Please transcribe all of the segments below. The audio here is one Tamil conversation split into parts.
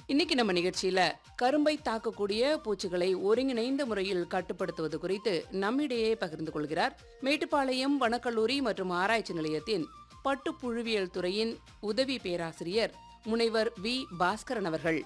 இன்னைக்கு நம்ம நிகழ்ச்சியில கரும்பை தாக்கக்கூடிய பூச்சிகளை ஒருங்கிணைந்த முறையில் கட்டுப்படுத்துவது குறித்து நம்மிடையே பகிர்ந்து கொள்கிறார் மேட்டுப்பாளையம் வனக்கல்லூரி மற்றும் ஆராய்ச்சி நிலையத்தின் பட்டுப்புழுவியல் துறையின் உதவி பேராசிரியர் முனைவர் வி பாஸ்கரன் அவர்கள்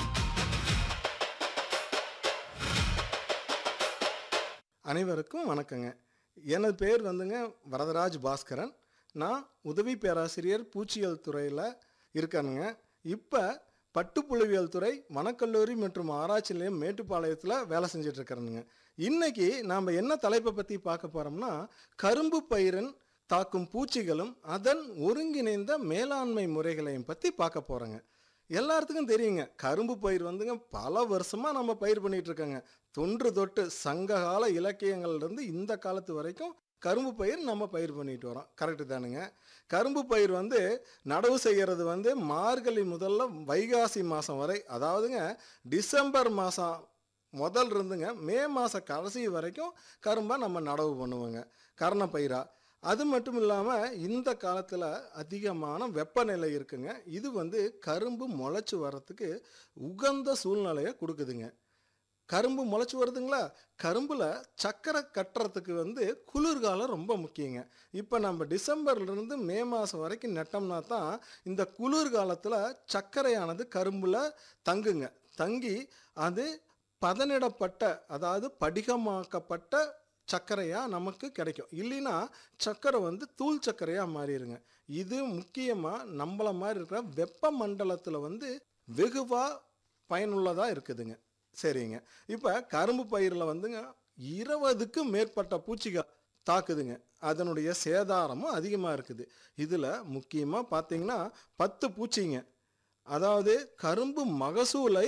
அனைவருக்கும் வணக்கங்க எனது பேர் வந்துங்க வரதராஜ் பாஸ்கரன் நான் உதவி பேராசிரியர் பூச்சியியல் துறையில் இருக்கேனுங்க இப்போ பட்டுப்புழுவியல் துறை வனக்கல்லூரி மற்றும் ஆராய்ச்சி நிலையம் மேட்டுப்பாளையத்தில் வேலை செஞ்சுட்டு இருக்கிறேனுங்க இன்னைக்கு நாம் என்ன தலைப்பை பற்றி பார்க்க போகிறோம்னா கரும்பு பயிரின் தாக்கும் பூச்சிகளும் அதன் ஒருங்கிணைந்த மேலாண்மை முறைகளையும் பற்றி பார்க்க போகிறோங்க எல்லாத்துக்கும் தெரியுங்க கரும்பு பயிர் வந்துங்க பல வருஷமாக நம்ம பயிர் பண்ணிட்டு இருக்கோங்க தொன்று தொட்டு சங்ககால இலக்கியங்கள்லேருந்து இந்த காலத்து வரைக்கும் கரும்பு பயிர் நம்ம பயிர் பண்ணிட்டு வரோம் கரெக்டு தானுங்க கரும்பு பயிர் வந்து நடவு செய்கிறது வந்து மார்கழி முதல்ல வைகாசி மாதம் வரை அதாவதுங்க டிசம்பர் மாதம் முதல் இருந்துங்க மே மாத கடைசி வரைக்கும் கரும்பை நம்ம நடவு பண்ணுவோங்க கரண பயிரா அது மட்டும் இல்லாமல் இந்த காலத்தில் அதிகமான வெப்பநிலை இருக்குங்க இது வந்து கரும்பு முளைச்சி வர்றதுக்கு உகந்த சூழ்நிலையை கொடுக்குதுங்க கரும்பு முளைச்சி வருதுங்களா கரும்பில் சக்கரை கட்டுறதுக்கு வந்து குளிர்காலம் ரொம்ப முக்கியங்க இப்போ நம்ம டிசம்பர்லேருந்து மே மாதம் வரைக்கும் நட்டோம்னா தான் இந்த குளிர்காலத்தில் சர்க்கரையானது கரும்பில் தங்குங்க தங்கி அது பதனிடப்பட்ட அதாவது படிகமாக்கப்பட்ட சர்க்கரையாக நமக்கு கிடைக்கும் இல்லைன்னா சர்க்கரை வந்து தூள் சர்க்கரையாக மாறிடுங்க இது முக்கியமாக நம்மள மாதிரி இருக்கிற வெப்ப மண்டலத்தில் வந்து வெகுவாக பயனுள்ளதாக இருக்குதுங்க சரிங்க இப்போ கரும்பு பயிரில் வந்துங்க இருபதுக்கும் மேற்பட்ட பூச்சிகள் தாக்குதுங்க அதனுடைய சேதாரமும் அதிகமாக இருக்குது இதில் முக்கியமாக பார்த்தீங்கன்னா பத்து பூச்சிங்க அதாவது கரும்பு மகசூலை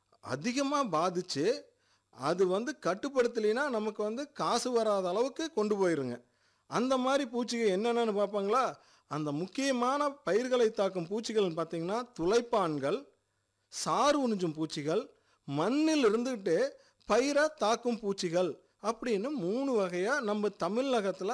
அதிகமாக பாதித்து அது வந்து கட்டுப்படுத்தலைன்னா நமக்கு வந்து காசு வராத அளவுக்கு கொண்டு போயிருங்க அந்த மாதிரி பூச்சிகள் என்னென்னு பார்ப்பாங்களா அந்த முக்கியமான பயிர்களை தாக்கும் பூச்சிகள்னு பார்த்தீங்கன்னா துளைப்பான்கள் சாறு உறிஞ்சும் பூச்சிகள் மண்ணில் இருந்துக்கிட்டு பயிரை தாக்கும் பூச்சிகள் அப்படின்னு மூணு வகையாக நம்ம தமிழகத்தில்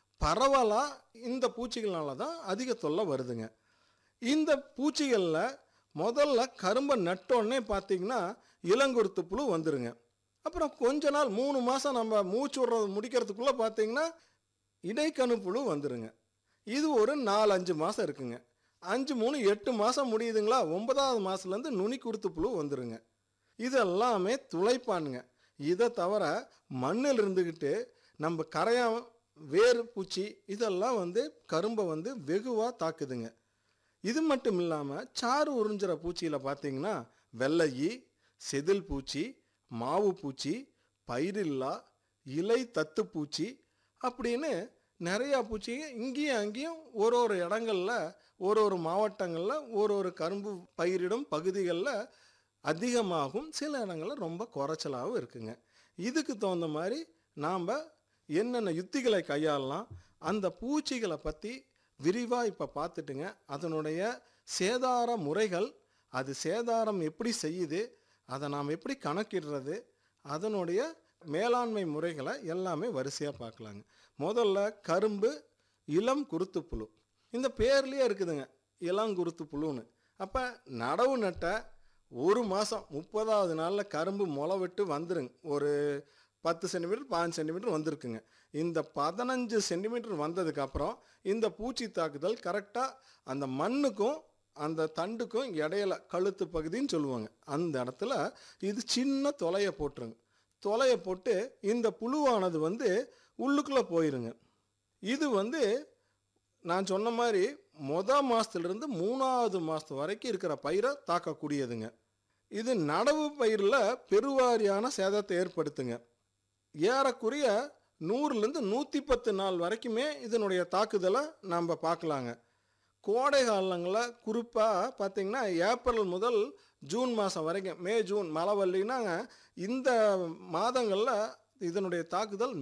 பரவலாக இந்த பூச்சிகள்னால தான் அதிக தொல்லை வருதுங்க இந்த பூச்சிகளில் முதல்ல கரும்பை நட்டோடனே பார்த்தீங்கன்னா இளங்குருத்து புழு வந்துருங்க அப்புறம் கொஞ்ச நாள் மூணு மாதம் நம்ம மூச்சு விடுறது முடிக்கிறதுக்குள்ளே பார்த்தீங்கன்னா இடைக்கணு புழு வந்துருங்க இது ஒரு நாலு அஞ்சு மாதம் இருக்குங்க அஞ்சு மூணு எட்டு மாதம் முடியுதுங்களா ஒன்பதாவது மாதத்துலேருந்து நுனி குருத்து புழு வந்துருங்க இது எல்லாமே துளைப்பானுங்க இதை தவிர மண்ணில் இருந்துக்கிட்டு நம்ம கரையான் வேர் பூச்சி இதெல்லாம் வந்து கரும்பை வந்து வெகுவாக தாக்குதுங்க இது மட்டும் இல்லாமல் சாறு உறிஞ்சுற பூச்சியில் பார்த்தீங்கன்னா வெள்ளையி செதில் பூச்சி மாவு பூச்சி பயிரில்லா இலை தத்து பூச்சி அப்படின்னு நிறையா பூச்சிங்க இங்கேயும் அங்கேயும் ஒரு ஒரு இடங்களில் ஒரு ஒரு மாவட்டங்களில் ஒரு ஒரு கரும்பு பயிரிடும் பகுதிகளில் அதிகமாகும் சில இடங்களில் ரொம்ப குறைச்சலாகவும் இருக்குங்க இதுக்கு தகுந்த மாதிரி நாம் என்னென்ன யுத்திகளை கையாளலாம் அந்த பூச்சிகளை பற்றி விரிவாக இப்போ பார்த்துட்டுங்க அதனுடைய சேதார முறைகள் அது சேதாரம் எப்படி செய்யுது அதை நாம் எப்படி கணக்கிடுறது அதனுடைய மேலாண்மை முறைகளை எல்லாமே வரிசையாக பார்க்கலாங்க முதல்ல கரும்பு இளம் குருத்து புழு இந்த பேர்லேயே இருக்குதுங்க இளங்குருத்து புழுன்னு அப்போ நடவு நட்ட ஒரு மாதம் முப்பதாவது நாளில் கரும்பு முளை விட்டு வந்துருங்க ஒரு பத்து சென்டிமீட்டர் பாஞ்சு சென்டிமீட்டர் வந்திருக்குங்க இந்த பதினஞ்சு சென்டிமீட்டர் வந்ததுக்கப்புறம் இந்த பூச்சி தாக்குதல் கரெக்டாக அந்த மண்ணுக்கும் அந்த தண்டுக்கும் இடையில கழுத்து பகுதின்னு சொல்லுவாங்க அந்த இடத்துல இது சின்ன தொலையை போட்டுருங்க தொலையை போட்டு இந்த புழுவானது வந்து உள்ளுக்குள்ளே போயிருங்க இது வந்து நான் சொன்ன மாதிரி மொத மாதத்துலேருந்து மூணாவது மாதத்து வரைக்கும் இருக்கிற பயிரை தாக்கக்கூடியதுங்க இது நடவு பயிரில் பெருவாரியான சேதத்தை ஏற்படுத்துங்க ஏறக்குறைய நூறுலேருந்து நூற்றி பத்து நாள் வரைக்குமே இதனுடைய தாக்குதலை நம்ம பார்க்கலாங்க கோடை காலங்களில் குறிப்பாக பார்த்திங்கன்னா ஏப்ரல் முதல் ஜூன் மாதம் வரைக்கும் மே ஜூன் மழை வரலைன்னா இந்த மாதங்களில் இதனுடைய தாக்குதல்